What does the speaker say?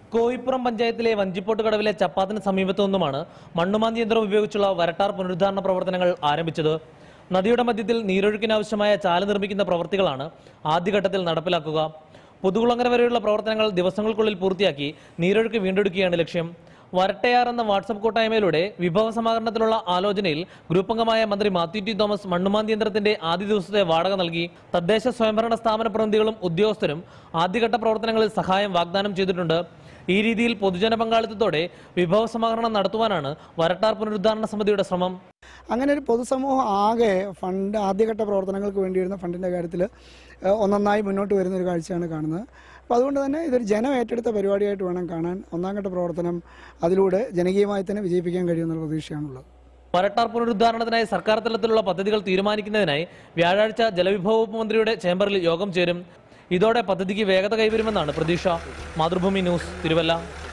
കോയിപ്പുറം പഞ്ചായത്തിലെ വഞ്ചിപ്പോട്ട് കടവിലെ ചപ്പാത്തിന് സമീപത്തു നിന്നുമാണ് മണ്ണുമാന്തി യന്ത്രം ഉപയോഗിച്ചുള്ള വരട്ടാർ പുനരുദ്ധാരണ പ്രവർത്തനങ്ങൾ ആരംഭിച്ചത് നദിയുടെ മധ്യത്തിൽ നീരൊഴുക്കിനാവശ്യമായ ചാല നിർമ്മിക്കുന്ന പ്രവൃത്തികളാണ് ആദ്യഘട്ടത്തിൽ നടപ്പിലാക്കുക പുതുകുളങ്ങര വരെയുള്ള പ്രവർത്തനങ്ങൾ ദിവസങ്ങൾക്കുള്ളിൽ പൂർത്തിയാക്കി നീരൊഴുക്ക് വീണ്ടെടുക്കുകയാണ് ലക്ഷ്യം വരട്ടയാർ എന്ന വാട്സപ്പ് കൂട്ടായ്മയിലൂടെ വിഭവ സമാഹരണത്തിലുള്ള ആലോചനയിൽ ഗ്രൂപ്പ് അംഗമായ മന്ത്രി മാത്യു ടി തോമസ് മണ്ണുമാന്തി യന്ത്രത്തിന്റെ ആദ്യ ദിവസത്തെ വാടക നൽകി തദ്ദേശ സ്വയംഭരണ സ്ഥാപന പ്രതിനിധികളും ഉദ്യോഗസ്ഥരും ആദ്യഘട്ട പ്രവർത്തനങ്ങളിൽ സഹായം വാഗ്ദാനം ചെയ്തിട്ടുണ്ട് ഈ രീതിയിൽ പൊതുജന പങ്കാളിത്തത്തോടെ വിഭവ സമാഹരണം നടത്തുവാനാണ് വരട്ടാർ പുനരുദ്ധാരണ സമിതിയുടെ ശ്രമം അങ്ങനെ ഒരു പൊതുസമൂഹം ആകെ ഫണ്ട് ആദ്യഘട്ട പ്രവർത്തനങ്ങൾക്ക് വേണ്ടിയിരുന്ന ഫണ്ടിൻ്റെ കാര്യത്തിൽ ഒന്നൊന്നായി മുന്നോട്ട് വരുന്ന ഒരു കാഴ്ചയാണ് കാണുന്നത് അപ്പോൾ അതുകൊണ്ട് തന്നെ ഇതൊരു ജനം ഏറ്റെടുത്ത പരിപാടിയായിട്ട് വേണം കാണാൻ ഒന്നാം ഘട്ട പ്രവർത്തനം അതിലൂടെ ജനകീയമായി തന്നെ വിജയിപ്പിക്കാൻ കഴിയുമെന്നുള്ള പ്രതീക്ഷയാണുള്ളത് വരട്ടാർ പുനരുദ്ധാരണത്തിനായി സർക്കാർ തലത്തിലുള്ള പദ്ധതികൾ തീരുമാനിക്കുന്നതിനായി വ്യാഴാഴ്ച ജലവിഭവ വകുപ്പ് മന്ത്രിയുടെ ചേംബറിൽ യോഗം ചേരും ഇതോടെ പദ്ധതിക്ക് വേഗത കൈവരുമെന്നാണ് പ്രതീക്ഷ മാതൃഭൂമി ന്യൂസ് തിരുവല്ല